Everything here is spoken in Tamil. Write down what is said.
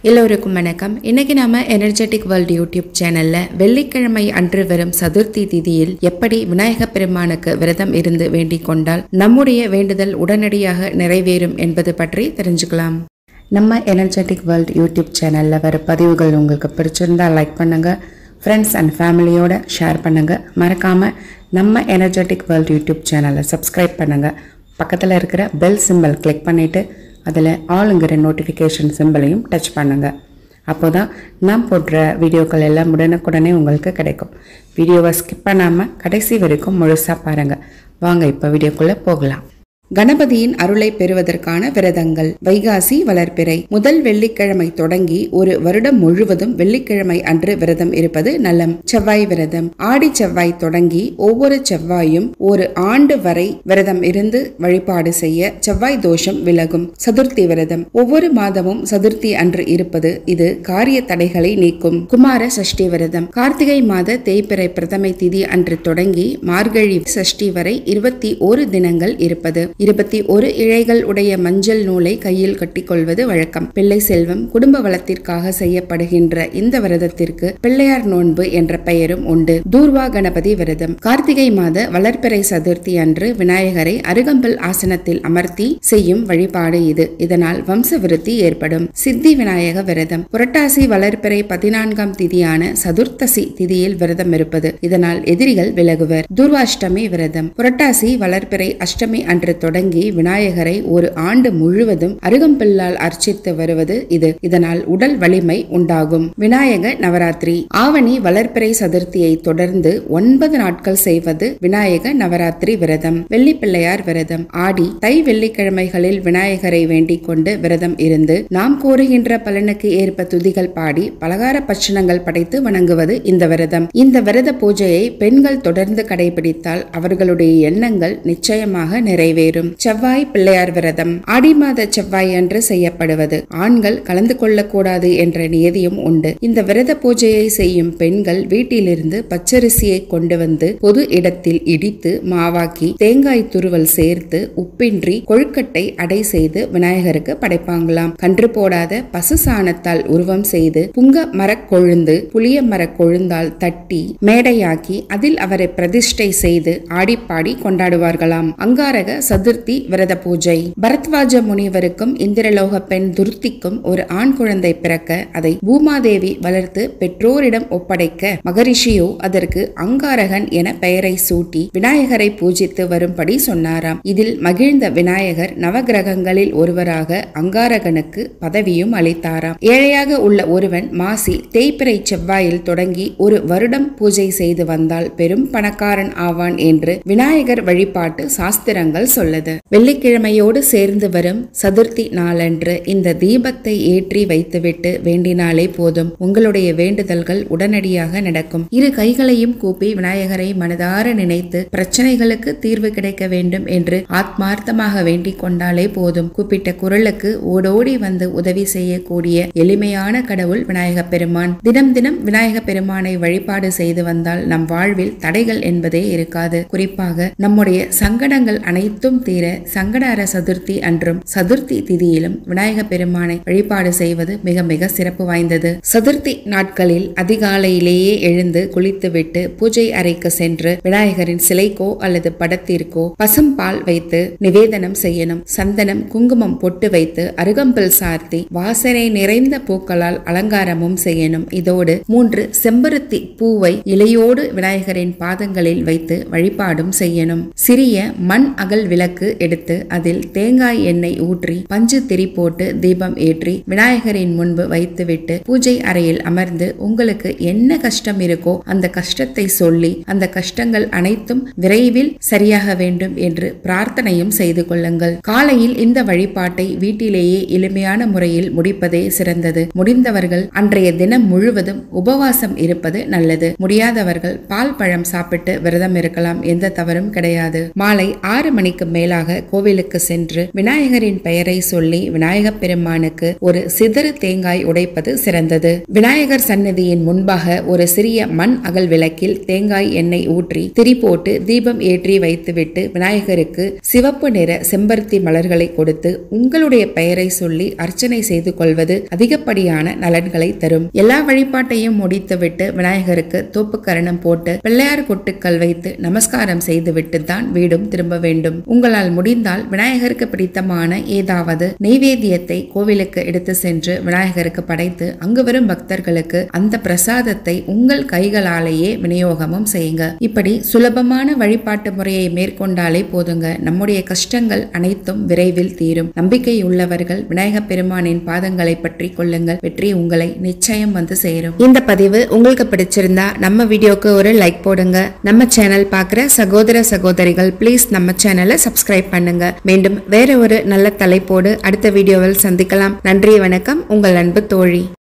எல்லோருக்கும் வணக்கம் இன்னைக்கு நாம எனர்ஜெட்டிக் வேர்ல்டு யூடியூப் சேனல்ல வெள்ளிக்கிழமை அன்று வரும் சதுர்த்தி திதியில் எப்படி விநாயக பெருமானுக்கு விரதம் இருந்து வேண்டிக் கொண்டால் நம்முடைய வேண்டுதல் உடனடியாக நிறைவேறும் என்பது பற்றி தெரிஞ்சுக்கலாம் நம்ம எனர்ஜெட்டிக் வேர்ல்டு யூடியூப் சேனல்ல வர பதிவுகள் உங்களுக்கு பிடிச்சிருந்தா லைக் பண்ணுங்க ஃப்ரெண்ட்ஸ் அண்ட் ஃபேமிலியோட ஷேர் பண்ணுங்க மறக்காம நம்ம எனர்ஜெட்டிக் வேர்ல்டு யூடியூப் சேனலை சப்ஸ்கிரைப் பண்ணுங்க பக்கத்தில் இருக்கிற பெல் சிம்பல் கிளிக் பண்ணிட்டு அதில் ஆளுங்கிற நோட்டிஃபிகேஷன் சிம்பிளையும் டச் பண்ணுங்க அப்போ தான் நான் போடுற வீடியோக்கள் எல்லாம் உடனுக்குடனே உங்களுக்கு கிடைக்கும் வீடியோவை ஸ்கிப் பண்ணாமல் கடைசி வரைக்கும் முழுசாக பாருங்கள் வாங்க இப்போ வீடியோக்குள்ளே போகலாம் கணபதியின் அருளை பெறுவதற்கான விரதங்கள் வைகாசி வளர்ப்பிறை முதல் வெள்ளிக்கிழமை தொடங்கி ஒரு வருடம் முழுவதும் வெள்ளிக்கிழமை அன்று விரதம் இருப்பது நலம் செவ்வாய் விரதம் ஆடி செவ்வாய் தொடங்கி ஒவ்வொரு செவ்வாயும் ஒரு ஆண்டு வரை விரதம் இருந்து வழிபாடு செய்ய செவ்வாய் தோஷம் விலகும் சதுர்த்தி விரதம் ஒவ்வொரு மாதமும் சதுர்த்தி அன்று இருப்பது இது காரிய தடைகளை நீக்கும் குமார சஷ்டி விரதம் கார்த்திகை மாத தேய்பிறை பிரதமை திதி அன்று தொடங்கி மார்கழி சஷ்டி வரை இருபத்தி ஒரு தினங்கள் இருப்பது இருபத்தி ஒரு இழைகள் உடைய மஞ்சள் நூலை கையில் கட்டிக்கொள்வது வழக்கம் பிள்ளை செல்வம் குடும்ப வளத்திற்காக செய்யப்படுகின்ற இந்த விரதத்திற்கு பிள்ளையார் நோன்பு என்ற பெயரும் உண்டு தூர்வா கணபதி விரதம் கார்த்திகை மாத வளர்ப்பிறை சதுர்த்தி அன்று விநாயகரை அருகம்பல் ஆசனத்தில் அமர்த்தி செய்யும் வழிபாடு இது இதனால் வம்ச விருத்தி ஏற்படும் சித்தி விநாயக விரதம் புரட்டாசி வளர்ப்பிறை பதினான்காம் திதியான சதுர்த்தசி திதியில் விரதம் இருப்பது இதனால் எதிரிகள் விலகுவர் துர்வாஷ்டமி விரதம் புரட்டாசி வளர்ப்பிறை அஷ்டமி அன்று தொடங்கி விநாயகரை ஒரு ஆண்டு முழுவதும் அருகம்பில்லால் அர்ச்சித்து வருவது இது இதனால் உடல் வலிமை உண்டாகும் விநாயக நவராத்திரி ஆவணி வளர்ப்பிறை சதுர்த்தியை தொடர்ந்து ஒன்பது நாட்கள் செய்வது விநாயக நவராத்திரி விரதம் வெள்ளிப்பிள்ளையார் விரதம் ஆடி தை வெள்ளிக்கிழமைகளில் விநாயகரை வேண்டிக் கொண்டு விரதம் இருந்து நாம் கோருகின்ற பலனுக்கு ஏற்ப துதிகள் பாடி பலகார பட்சணங்கள் படைத்து வணங்குவது இந்த விரதம் இந்த விரத பூஜையை பெண்கள் தொடர்ந்து கடைபிடித்தால் அவர்களுடைய எண்ணங்கள் நிச்சயமாக நிறைவேறும் செவ்வாய் பிள்ளையார் விரதம் ஆடி மாத செவ்வாய் அன்று செய்யப்படுவது ஆண்கள் கலந்து கொள்ளக்கூடாது என்ற நியதியும் உண்டு இந்த விரத பூஜையை செய்யும் பெண்கள் வீட்டிலிருந்து பச்சரிசியை கொண்டு வந்து பொது இடத்தில் இடித்து மாவாக்கி தேங்காய் துருவல் சேர்த்து உப்பின்றி கொழுக்கட்டை அடை செய்து விநாயகருக்கு படைப்பாங்களாம் கன்று போடாத பசு சாணத்தால் உருவம் செய்து புங்க மரக் கொழுந்து புளிய மரக் கொழுந்தால் தட்டி மேடையாக்கி அதில் அவரை பிரதிஷ்டை செய்து ஆடிப்பாடி கொண்டாடுவார்களாம் அங்காரக சதுர்த்தி விரத பூஜை பரத்வாஜ முனிவருக்கும் இந்திரலோக பெண் துர்த்திக்கும் ஒரு ஆண் குழந்தை பிறக்க அதை பூமாதேவி வளர்த்து பெற்றோரிடம் ஒப்படைக்க மகரிஷியோ அதற்கு அங்காரகன் என பெயரை சூட்டி விநாயகரை பூஜித்து வரும்படி சொன்னாராம் இதில் மகிழ்ந்த விநாயகர் நவகிரகங்களில் ஒருவராக அங்காரகனுக்கு பதவியும் அளித்தாராம் ஏழையாக உள்ள ஒருவன் மாசி தேய்பிறை செவ்வாயில் தொடங்கி ஒரு வருடம் பூஜை செய்து வந்தால் பெரும் பணக்காரன் ஆவான் என்று விநாயகர் வழிபாட்டு சாஸ்திரங்கள் சொல்லது வெள்ளிக்கிழமையோடு சேர்ந்து வரும் சதுர்த்தி நாளன்று இந்த தீபத்தை ஏற்றி வைத்துவிட்டு வேண்டினாலே போதும் உங்களுடைய வேண்டுதல்கள் உடனடியாக நடக்கும் இரு கைகளையும் கூப்பி விநாயகரை மனதார நினைத்து பிரச்சனைகளுக்கு தீர்வு கிடைக்க வேண்டும் என்று ஆத்மார்த்தமாக வேண்டிக் கொண்டாலே போதும் கூப்பிட்ட குரலுக்கு ஓடோடி வந்து உதவி செய்யக்கூடிய எளிமையான கடவுள் விநாயக பெருமான் தினம் தினம் விநாயக பெருமானை வழிபாடு செய்து வந்தால் நம் வாழ்வில் தடைகள் என்பதே இருக்காது குறிப்பாக நம்முடைய சங்கடங்கள் அனைத்தும் தீர சங்கடார சதுர்த்தி அன்றும் சதுர்த்தி திதியிலும் விநாயக பெருமானை வழிபாடு செய்வது மிக மிக சிறப்பு வாய்ந்தது சதுர்த்தி நாட்களில் அதிகாலையிலேயே எழுந்து குளித்துவிட்டு பூஜை அறைக்கு சென்று விநாயகரின் சிலைக்கோ அல்லது படத்திற்கோ பசும்பால் வைத்து நிவேதனம் செய்யணும் சந்தனம் குங்குமம் பொட்டு வைத்து அருகம்பில் சார்த்தி வாசனை நிறைந்த பூக்களால் அலங்காரமும் செய்யணும் இதோடு மூன்று செம்பருத்தி பூவை இலையோடு விநாயகரின் பாதங்களில் வைத்து வழிபாடும் செய்யணும் சிறிய மண் அகல் விளக்கு எடுத்து அதில் தேங்காய் எண்ணெய் ஊற்றி பஞ்சு திரி போட்டு தீபம் ஏற்றி விநாயகரின் முன்பு வைத்துவிட்டு பூஜை அறையில் அமர்ந்து உங்களுக்கு என்ன கஷ்டம் இருக்கோ அந்த கஷ்டத்தை சொல்லி அந்த கஷ்டங்கள் அனைத்தும் விரைவில் சரியாக வேண்டும் என்று பிரார்த்தனையும் செய்து கொள்ளுங்கள் காலையில் இந்த வழிபாட்டை வீட்டிலேயே எளிமையான முறையில் முடிப்பதே சிறந்தது முடிந்தவர்கள் அன்றைய தினம் முழுவதும் உபவாசம் இருப்பது நல்லது முடியாதவர்கள் பால் பழம் சாப்பிட்டு விரதம் இருக்கலாம் எந்த தவறும் கிடையாது மாலை ஆறு மணிக்கு மேல் மேலாக கோவிலுக்கு சென்று விநாயகரின் பெயரை சொல்லி விநாயகப் பெருமானுக்கு ஒரு சிதறு தேங்காய் உடைப்பது சிறந்தது விநாயகர் சன்னதியின் முன்பாக ஒரு சிறிய மண் அகல் விளக்கில் தேங்காய் எண்ணெய் ஊற்றி திரி போட்டு தீபம் ஏற்றி வைத்துவிட்டு விநாயகருக்கு சிவப்பு நிற செம்பருத்தி மலர்களை கொடுத்து உங்களுடைய பெயரை சொல்லி அர்ச்சனை செய்து கொள்வது அதிகப்படியான நலன்களை தரும் எல்லா வழிபாட்டையும் முடித்துவிட்டு விநாயகருக்கு தோப்புக்கரணம் போட்டு பிள்ளையார் கொட்டுக்கள் வைத்து நமஸ்காரம் செய்துவிட்டு தான் வீடும் திரும்ப வேண்டும் உங்களால் முடிந்தால் விநாயகருக்கு பிடித்தமான ஏதாவது நெய்வேத்தியத்தை கோவிலுக்கு எடுத்து சென்று விநாயகருக்கு படைத்து அங்கு வரும் பக்தர்களுக்கு அந்த பிரசாதத்தை உங்கள் கைகளாலேயே விநியோகமும் செய்யுங்க இப்படி சுலபமான வழிபாட்டு முறையை மேற்கொண்டாலே போதுங்க நம்முடைய கஷ்டங்கள் அனைத்தும் விரைவில் தீரும் நம்பிக்கை உள்ளவர்கள் விநாயகப் பெருமானின் பாதங்களை பற்றி கொள்ளுங்கள் வெற்றி உங்களை நிச்சயம் வந்து சேரும் இந்த பதிவு உங்களுக்கு பிடிச்சிருந்தா நம்ம வீடியோக்கு ஒரு லைக் போடுங்க நம்ம சேனல் பார்க்குற சகோதர சகோதரிகள் ப்ளீஸ் நம்ம சேனலை சப்ஸ்கிரைப் பண்ணுங்க மீண்டும் வேற ஒரு நல்ல தலைப்போடு அடுத்த வீடியோவில் சந்திக்கலாம் நன்றி வணக்கம் உங்கள் அன்பு தோழி